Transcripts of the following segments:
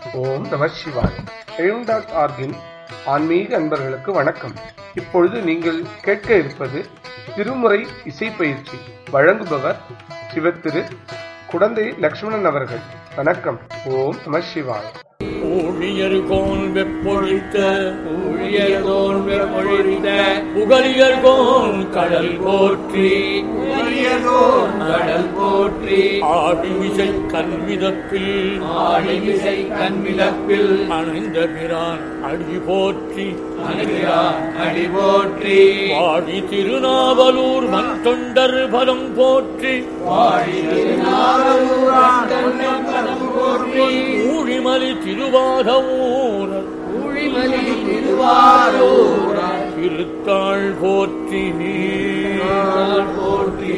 ஓம் நம சிவாய் எழும் டாட் ஆர்கின் ஆன்மீக அன்பர்களுக்கு வணக்கம் இப்பொழுது நீங்கள் கேட்க இருப்பது திருமுறை இசை பயிற்சி வழங்குபவர் சிவத்திரு குடந்தை லக்ஷ்மணன் அவர்கள் வணக்கம் ஓம் நம சிவாய் ஊழியர் கோன் வெப்பொழித்த ஊழியர் தோல் வெப்பொழித்த புகழியர் கோன் கடல் போற்றி ஊழியதோர் கடல் போற்றி ஆடிமிசை கண்மிதப்பில் ஆடிமிசை கண்மிதப்பில் அணைந்த பிரான் அடி போற்றி அணுகிறான் அடி போற்றி வாழி திருநாவலூர் மண் தொண்டர் பலம் போற்றி வாழி திருநாவலூரான் தன்னம் பதம் போற்றி ஊழிமலி திருவாத ஊரர் ஊழிமலி திருவாரூரான் திருத்தாள் போற்றி திருநாள் போற்றி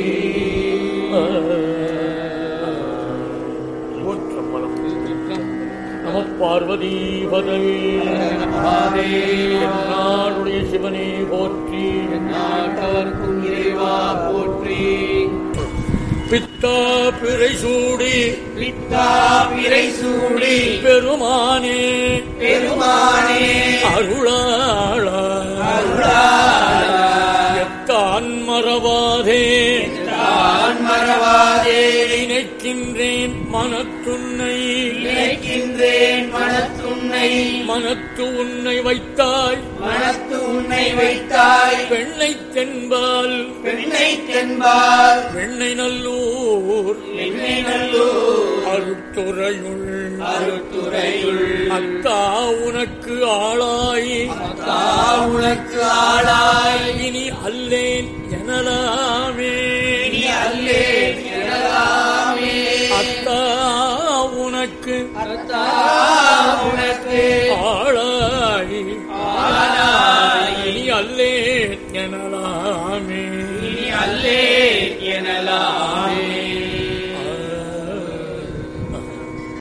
போற்றம்பலம் நம பார்வதி பதவி நாளுடைய சிவனே போற்றி நாட்டவர்க்கும் இறைவா போற்றி பித்தா பிறை சூடி பித்தா பிறை சூடி பெருமானே பெருமானே அருளாளா எத்தான் மறவாதே தான் மறவாதே நினைக்கின்றேன் மனத்துன்னை நினைக்கின்றேன் மனத்துன்னை மனத்து உன்னை வைத்தாய் மனத்து உன்னை வைத்தாய் பெண்ணை தென்பால் பெண்ணை தென்பால் வெண்ணை நல்லூர் பெண்ணை நல்லூர் அருட்டுறையுள் அருட்டுறையுள் அத்தா உனக்கு ஆளாய் தா உனக்கு ஆளாய் இனி அல்லேன் எனலாமே நீ அல்லே எனலாமே அத்தா உனக்கு அத்தா உனக்கு ஆளாய் ஆளாய் இனி அல்லேன் எனலாமே நீ அல்லே எனலாம்